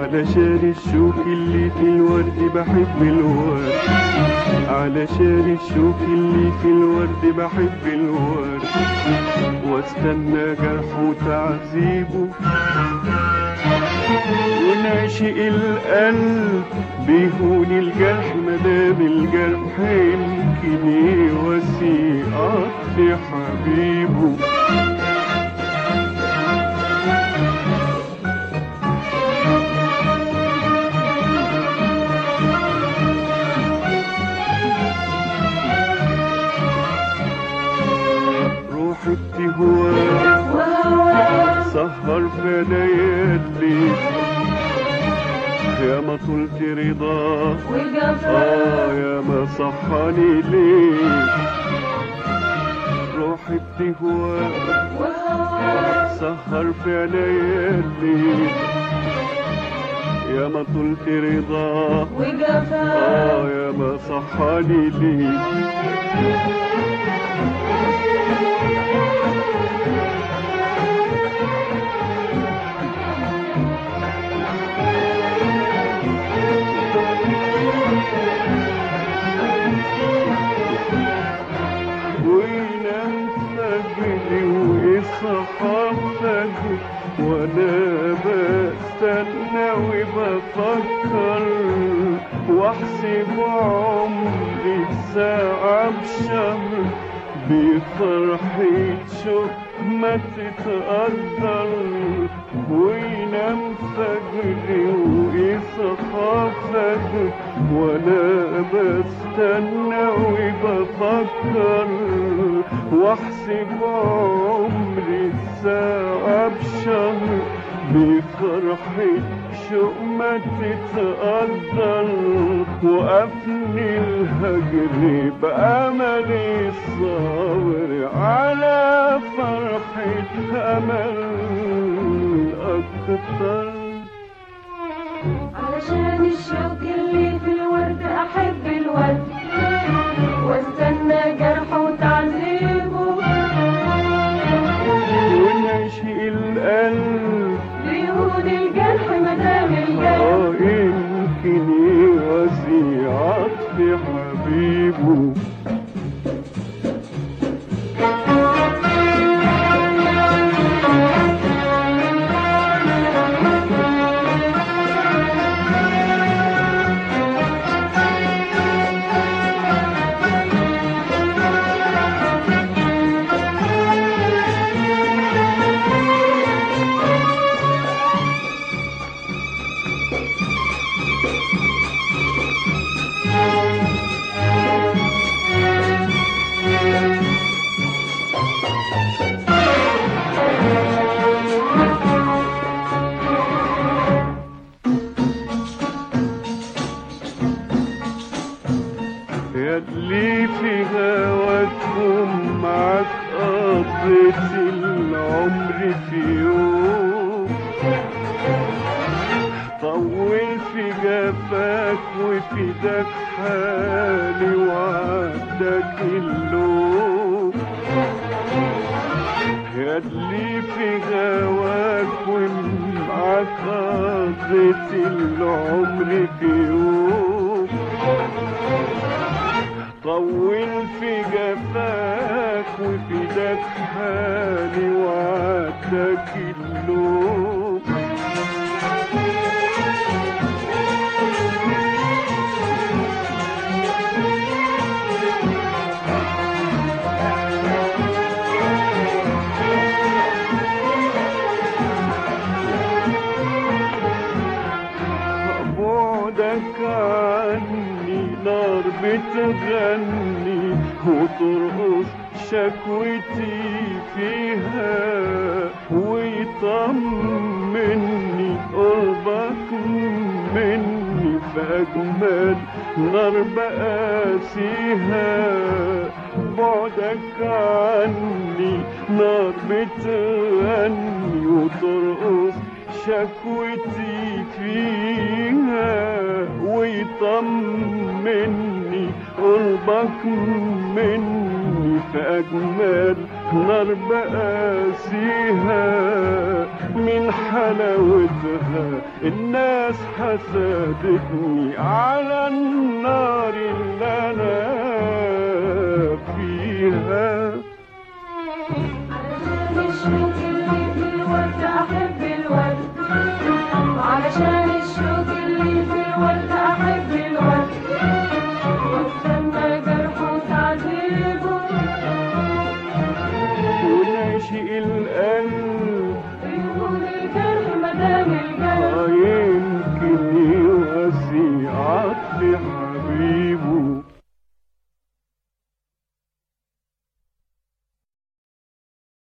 علشان الشوك اللي في الورد بحب الورد علشان الشوك اللي في الورد بحب الورد واستنى جرحه وتعذيبه ونعشق القلب بيهون الجرح مدام الجرح يمكن يواسي قطر حبيبه روح التهوى سهر في ليالي يا ما طلت رضاه آه يا ما صحاني ليه روح التهوى سهر في ليالي يا ما طلت رضاه آه يا ما صحاني ليه وينام فجري ويصحى فجري وانا بستنى وبفكر واحسب عمري ساعة بشهر بفرحة شوق ما تتقدر وينام فجري ويصحى فجري وانا بستنى وبفكر واحسب عمري ساعة بشهر بفرحة شوق ما تتقدر وقفني الهجر بأملي الصابر على فرحة أمل أكتر علشان الشوق اللي في الورد احب الورد واستنى جرحه وتعذيبه ونعشق القلب بيهون الجرح مدام الجرح آه يمكن يواسي عطف حبيبه ياللي في هواكم معاك قضيت العمر في يوم طول في جفاك وفي داك حالي وعدك اللوم ياللي في هواك ومعاك قضيت العمر في يوم طول في جفاك وفي داك حالي وعدك اللوم بعدك عني نار بتغني وترقص شكوتي فيها ويطمني قربك مني فأجمل نار بقاسيها بعدك عني نار بتغني وترقص شكوتي فيها ويطمني قربك مني في أجمل نار بقاسيها من حلاوتها الناس حسدتني على النار اللي انا فيها الشوك اللي في الورد أحب الورد علشان الشوك اللي في الورد أحب الورد واستنى جرحه تعذيبه وناشئ القلب يقول الجرح مدام الجرح آه